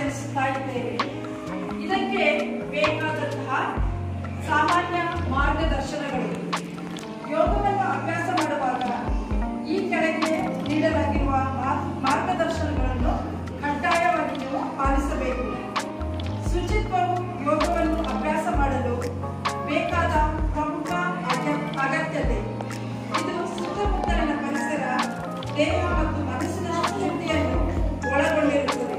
ನಡೆಸುತ್ತಾ ಇದ್ದೇವೆ ಇದಕ್ಕೆ ಬೇಕಾದಂತಹ ಸಾಮಾನ್ಯ ಮಾರ್ಗದರ್ಶನಗಳು ಯೋಗವನ್ನು ಅಭ್ಯಾಸ ಮಾಡುವಾಗ ಈ ಕೆಳಗೆ ನೀಡಲಾಗಿರುವ ಮಾರ್- ಮಾರ್ಗದರ್ಶನಗಳನ್ನು ಕಡ್ಡಾಯವಾಗಿ ನೀವು ಪಾಲಿಸಬೇಕು ಶುಚಿತ್ವವು ಯೋಗವನ್ನು ಅಭ್ಯಾಸ ಮಾಡಲು ಬೇಕಾದ ಪ್ರಮುಖ ಅಗ- ಅಗತ್ಯತೆ ಇದು ಸುತ್ತಮುತ್ತಲಿನ ಪರಿಸರ ದೇಹ ಮತ್ತು ಮನಸ್ಸಿನ ಶುದ್ಧಿಯನ್ನು ಒಳಗೊಂಡಿರುತ್ತದೆ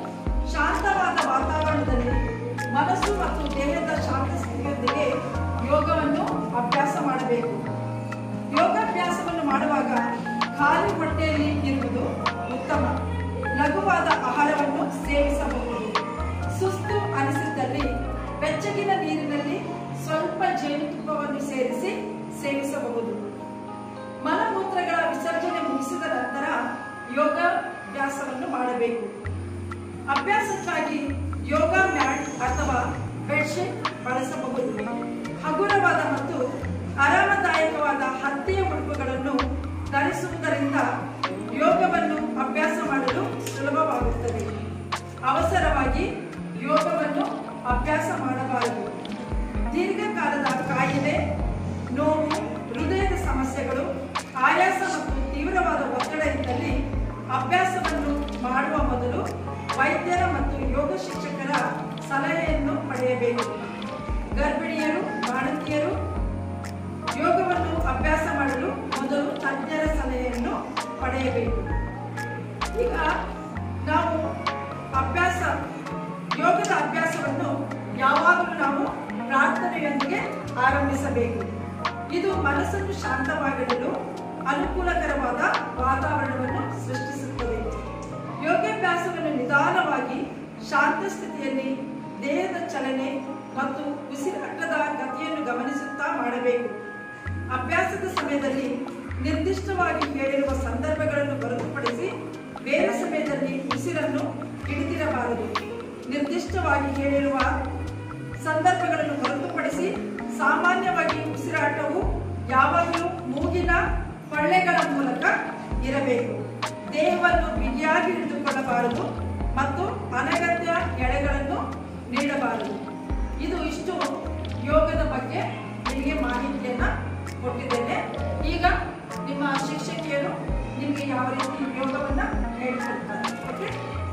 ಶಾಂತವಾದ ವಾತಾವರಣದಲ್ಲಿ ಮನಸ್ಸು ಮತ್ತು ದೇಹದ ಶಾಂತ ಸ್ಥಿತಿಯೊಂದಿಗೆ ಯೋಗವನ್ನು ಅಭ್ಯಾಸ ಮಾಡಬೇಕು ಯೋಗಾಭ್ಯಾಸವನ್ನು ಮಾಡುವಾಗ ಖಾಲಿ ಹೊಟ್ಟೆಯಲ್ಲಿ ಇರುವುದು ಉತ್ತಮ ಲಘುವಾದ ಆಹಾರವನ್ನು ಸೇವಿಸಬಹುದು ಸುಸ್ತು ಅನಿಸಿದ್ದಲ್ಲಿ ಬೆಚ್ಚಗಿನ ನೀರಿನಲ್ಲಿ ಸ್ವಲ್ಪ ಜೇನುತುಪ್ಪವನ್ನು ಸೇರಿಸಿ ಸೇವಿಸಬಹುದು ಮಲಮೂತ್ರಗಳ ವಿಸರ್ಜನೆ ಮುಗಿಸಿದ ನಂತರ ಯೋಗಾಭ್ಯಾಸವನ್ನು ಮಾಡಬೇಕು ಅಭ್ಯಾಸಕ್ಕಾಗಿ ಯೋಗ ಮ್ಯಾಟ್ ಅಥವಾ ಬೆಡ್ಶೀಟ್ ಬಳಸಬಹುದು ಹಗುರವಾದ ಮತ್ತು ಆರಾಮದಾಯಕವಾದ ಹತ್ತಿಯ ಉಡುಪುಗಳನ್ನು ಧರಿಸುವುದರಿಂದ ಯೋಗವನ್ನು ಅಭ್ಯಾಸ ಮಾಡಲು ಸುಲಭವಾಗುತ್ತದೆ ಅವಸರವಾಗಿ ಯೋಗವನ್ನು ಅಭ್ಯಾಸ ಮಾಡಬಾರದು ದೀರ್ಘಕಾಲದ ಕಾಯಿಲೆ ನೋವು ಹೃದಯದ ಸಮಸ್ಯೆಗಳು ಆಯಾಸ ಮತ್ತು ತೀವ್ರವಾದ ಒತ್ತಡ ಇದ್ದಲ್ಲಿ ಅಭ್ಯಾಸವನ್ನು ಮಾಡುವ ಮೊದಲು ವೈದ್ಯರ ಮತ್ತು ಯೋಗ ಶಿಕ್ಷಕರ ಸಲಹೆಯನ್ನು ಪಡೆಯಬೇಕು ಗರ್ಭಿಣಿಯರು ಬಾಣಂತಿಯರು ಯೋಗವನ್ನು ಅಭ್ಯಾಸ ಮಾಡಲು ಮೊದಲು ತಜ್ಞರ ಸಲಹೆಯನ್ನು ಪಡೆಯಬೇಕು ಈಗ ನಾವು ಅಭ್ಯಾಸ ಯೋಗದ ಅಭ್ಯಾಸವನ್ನು ಯಾವಾಗಲೂ ನಾವು ಪ್ರಾರ್ಥನೆಯೊಂದಿಗೆ ಆರಂಭಿಸಬೇಕು ಇದು ಮನಸ್ಸನ್ನು ಶಾಂತವಾಗಿಡಲು ಅನುಕೂಲಕರವಾದ ವಾತಾವರಣವನ್ನು ಸೃಷ್ಟಿಸುತ್ತದೆ ಯೋಗಾಭ್ಯಾಸವನ್ನು ನಿಧಾನವಾಗಿ ಶಾಂತ ಸ್ಥಿತಿಯಲ್ಲಿ ದೇಹದ ಚಲನೆ ಮತ್ತು ಉಸಿರಾಟದ ಗತಿಯನ್ನು ಗಮನಿಸುತ್ತಾ ಮಾಡಬೇಕು ಅಭ್ಯಾಸದ ಸಮಯದಲ್ಲಿ ನಿರ್ದಿಷ್ಟವಾಗಿ ಹೇಳಿರುವ ಸಂದರ್ಭಗಳನ್ನು ಹೊರತುಪಡಿಸಿ ಬೇರೆ ಸಮಯದಲ್ಲಿ ಉಸಿರನ್ನು ಹಿಡಿದಿರಬಾರದು ನಿರ್ದಿಷ್ಟವಾಗಿ ಹೇಳಿರುವ ಸಂದರ್ಭಗಳನ್ನು ಹೊರತುಪಡಿಸಿ ಸಾಮಾನ್ಯವಾಗಿ ಉಸಿರಾಟವು ಯಾವಾಗಲೂ ಮೂಗಿನ ಕೊಳ್ಳೆಗಳ ಮೂಲಕ ಇರಬೇಕು ದೇಹವನ್ನು ಬಿಗಿಯಾಗಿ ಹಿಡಿದುಕೊಳ್ಳಬಾರದು ಮತ್ತು ಅನಗತ್ಯ ಎಳೆಗಳನ್ನು ನೀಡಬಾರದು ಇದು ಇಷ್ಟು ಯೋಗದ ಬಗ್ಗೆ ನಿಮಗೆ ಮಾಹಿತಿಯನ್ನ ಕೊಟ್ಟಿದ್ದೇನೆ ಈಗ ನಿಮ್ಮ ಶಿಕ್ಷಕಿಯರು ನಿಮಗೆ ಯಾವ ರೀತಿ ಯೋಗವನ್ನ ಹೇಳಿಕೊಡ್ತಾರೆ ಓಕೆ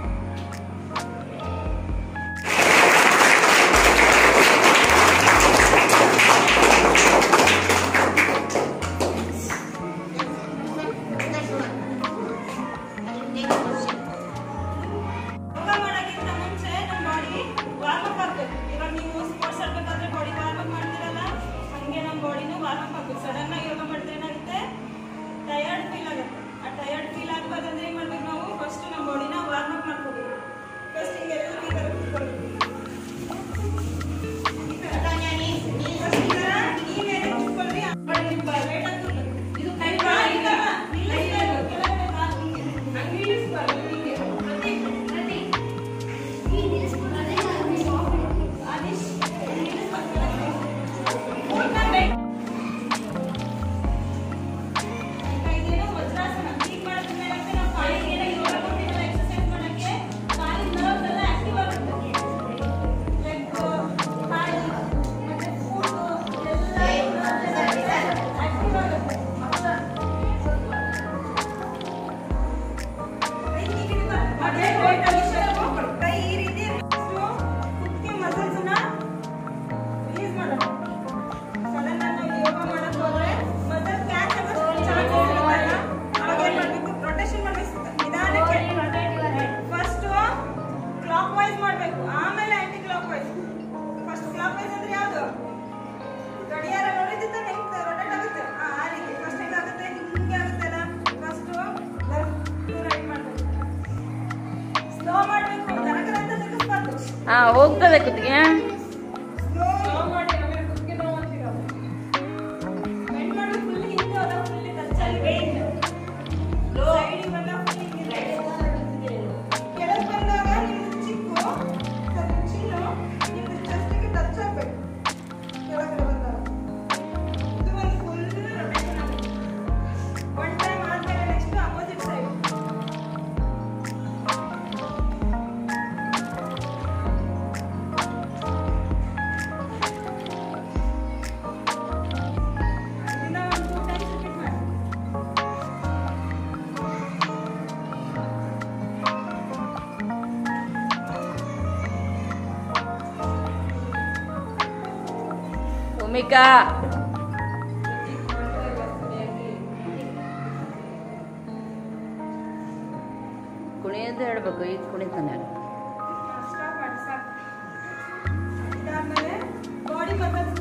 ಯೋಗ ಮಾಡೋಕ್ಕಿಂತ ಮುಂಚೆ ನಮ್ಮ ಬಾಡಿ ವಾರ್ಮ್ ಅಪ್ ಆಗ್ಬೇಕು ಇವಾಗ ನೀವು ಸ್ಪೋರ್ಟ್ಸ್ ಆಡ್ಬೇಕಾದ್ರೆ ಬಾಡಿ ವಾರ್ಮ್ ಅಪ್ ಮಾಡ್ತೀರಲ್ಲ ಹಂಗೆ ನಮ್ಮ ಬಾಡಿನೂ ವಾರ್ಮ್ ಅಪ್ ಆಗ್ಬೇಕು ಸಡನ್ ಆಗಿ ಯೋಗ ಮಾಡಿದ್ರೆ ಏನಾಗುತ್ತೆ ಟಯರ್ಡ್ ಫೀಲ್ ಆಗುತ್ತೆ ಆ ಟಯರ್ಡ್ ಫೀಲ್ ಆಗ್ಬಾರ್ದಂದ್ರೆ ಏನ್ ಮಾಡ್ಬೇಕು ನಾವು ಫಸ್ಟ್ ನಮ್ಮ ಬಾಡಿನ ವಾರ್ಮ್ ಅಪ್ ಮಾಡ್ಕೋಬೇಕು ಫಸ್ಟ್ ಹಿಂಗೆ ಎಲ್ಲರೂ ಈ ಥರ ಕೂತ್ಕೊಳ್ಬೇಕು ಈ ಥರ. First ಈ ಥರ ಈ ಮೇಲೆ ಕೂತ್ಕೊಳ್ರಿ ಆಮೇಲೆ ನಿಮ್ಮ weight ಹಾಕ್ಕೊಳ್ಬೇಕು. ಇದು ಕೈ ಕೈ ಇಲ್ಲ, ನಿಲ್ಲಿಸ್ಬೇಕು. ಕೆಳಗಡೆ ಕಾಲು ಹಿಂಗೆ. ಹಂಗೆ ಇಳಿಸ್ಬಾರ್ದು, ಹಿಂಗೆ. ಪ್ರತಿ ಪ್ರತಿ ಆದಿಶ್ ನಿಲ್ಲಿಸ್ಬೇಕು ಕೆಳಗಡೆ. ಮೂರ್ನ weight. ಈಗ ಇದೇನೋ ವಜ್ರಾಸನ. ಹೀಗ್ ಮಾಡಿದ್ರೆ ಏನಾಗುತ್ತೆ, ನಾವು ಕಾಲಿಗೆ ಏನೋ ಯೋಗ ಕೊಟ್ಟಿರಲ್ಲ exercise ಮಾಡಕ್ಕೆ, ಕಾಲಿನ nerves ಎಲ್ಲ active ಆಗುತ್ತೆ. Leg, ಕಾಲು, ಮತ್ತೆ foot ಎಲ್ಲ active ಆಗುತ್ತೆ. ಕೈ ಹೀಗೆ ಇಡ್ಬಾರ್ದು. ಅದೇ weight ಅಷ್ಟು ಕೈ ಈ ರೀತಿ ಇರ್ಬೇಕು. ಕುತ್ತಿಗೆ muscles ನ release ಮಾಡೋದು. ಸಡನ್ ಆಗಿ ನಾವು ಯೋಗ ಮಾಡಕ್ ಹೋದ್ರೆ ಮೊದಲು ಕ್ಯಾಚ್ ಆಗೋ ಚಾನ್ಸಸ್ ಇರುತ್ತಲ್ಲ ಅವಾಗ ಏನ್ ಮಾಡ್ಬೇಕು ರೊಟೇಷನ್ ಮಾಡ್ಬೇಕು ನಿಧಾನಕ್ಕೆ ಫಸ್ಟ್ ಕ್ಲಾಕ್ ವೈಸ್ ಮಾಡ್ಬೇಕು ಆಮೇಲೆ anticlockwise first clockwise ಅಂದ್ರೆ ಯಾವುದು ಗಡಿಯಾರ ನೋಡಿದ್ರೆ ಹೆಂಗ್ ರೊಟೇಟ್ ಆಗುತ್ತೆ ಆ ಆ ರೀತಿ ಫಸ್ಟ್ ಹೆಂಗಾಗುತ್ತೆ ಹಿಂಗೆ ಆಗುತ್ತಲ್ಲ ಫಸ್ಟ್ ಲೆಫ್ಟ್ ರೈಟ್ ಮಾಡ್ಬೇಕು ಸ್ಲೋ ಮಾಡ್ಬೇಕು ದನಕರ ಅಂತ ತೆಗಿಸ್ಬಾರ್ದು ಹಾ ಹೋಗ್ತದೆ ಕುತ್ತಿಗೆ ಸ್ಲೋ ಮಾಡಿ ಆಮೇಲೆ ಕುತ್ತಿಗೆ ನೋವು ಅಂತೀರ ಬೆಂಡ್ ಮಾಡಿ ಫುಲ್ ಹಿಂದೆ ಹೋದ ಫುಲ್ ಟಚ್ ಆಗಿ ಬೆಂಡ್ ಸೈಡ್ ಇವಾಗ ಫುಲ್ ಹಿಂಗೆ ಕೆಳಗೆ ಬಂದಾಗ ನಿಮ್ದು ಚಿಕ್ಕು ಸ್ವಲ್ಪ ಚಿನ್ನು ನಿಮ್ದು ಚೆಸ್ಟಿಗೆ ಟಚ್ ಆಗ್ಬೇಕು ಕೆಳಗಡೆ ಬಂದಾಗ ಇದು ಒಂದು ಫುಲ್ ರೊಟೇಷನ್ ಆಗುತ್ತೆ ಒನ್ ಟೈಮ್ ಆದ್ಮೇಲೆ ನೆಕ್ಸ್ಟ್ ಅಪೋಸಿಟ್ ಸೈಡ್ ಭೂಮಿಕಾ ಕುಣಿಯೋದು ಹೇಳ್ಬೇಕು ಇದು ಕುಣಿತಾನೆ ಸ್ಟಾಪ್ ಮಾಡಿ ಸಾಕು ಇದಾದ್ಮೇಲೆ body muscles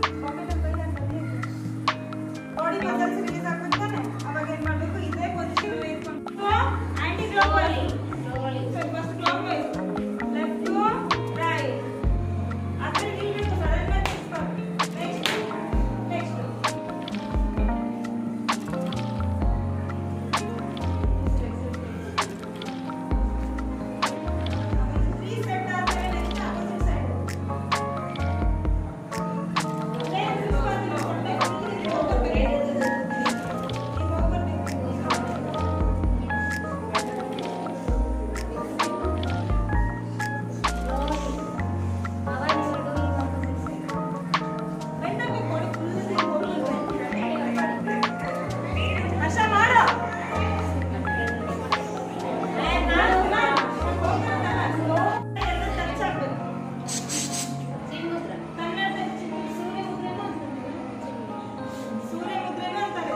body muscles release ಆಗ್ಬಿಡ್ತಾನೆ ಅವಾಗ ಏನ್ ಮಾಡ್ಬೇಕು ಇದೇ ಪೊಸಿಷನ್ ಇಟ್ಕೊಂಡು anticlockwise first clockwise left to right ಅದ್ರ ಇಲ್ಬೇಕು ಸಡನ್ ಆಗಿ ನೆಕ್ಸ್ಟ್ ನೆಕ್ಸ್ಟ್ ತ್ರೀ ಸೆಟ್ ಆದ್ಮೇಲೆ ನೆಕ್ಸ್ಟ್ ಅಪೋಸಿಟ್ ಸೈಡ್ ಸೂರ್ಯ ಮುದ್ರೆನೂ ಅಂತಾರೆ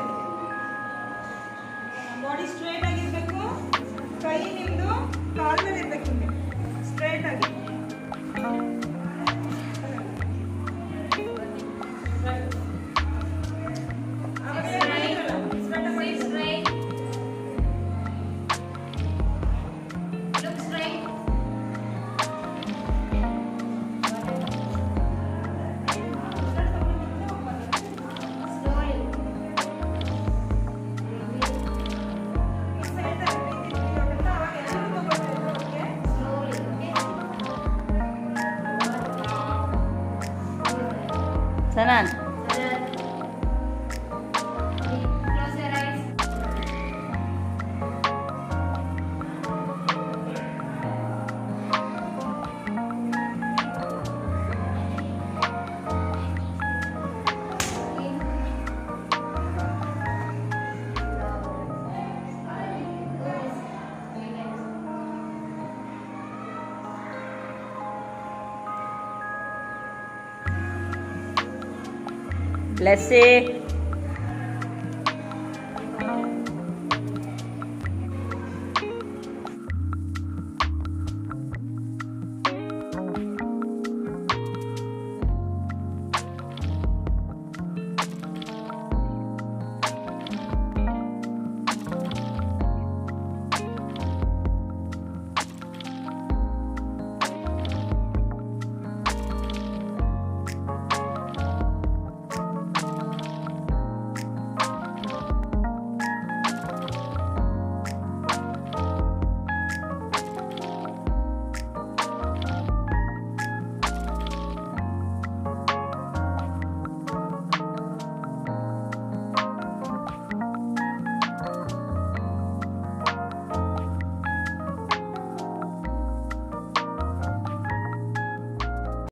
ಬಾಡಿ ಸ್ಟ್ರೈಟ್ ಆಗಿರ್ಬೇಕು ಕೈ ನಿಮ್ದು ಕಾಲ್ ಮೇಲೆ ಇರ್ಬೇಕು ಹಿಂಗೆ ಸ್ಟ್ರೈಟ್ ಆಗಿ ಅವಾಗ ಏನಾಗಲ್ಲ, straight ಆಗಿ ಈ side ಅಲ್ಲಿ ಪ್ರೀತಿ ಇಟ್ಕೊಂಡು ಅವಾಗ ಎಲ್ರಿಗೂ ಗೊತ್ತಿರುತ್ತೆ, okay? ಸನಾನ್ ಬ್ಲೆಸ್ಸಿ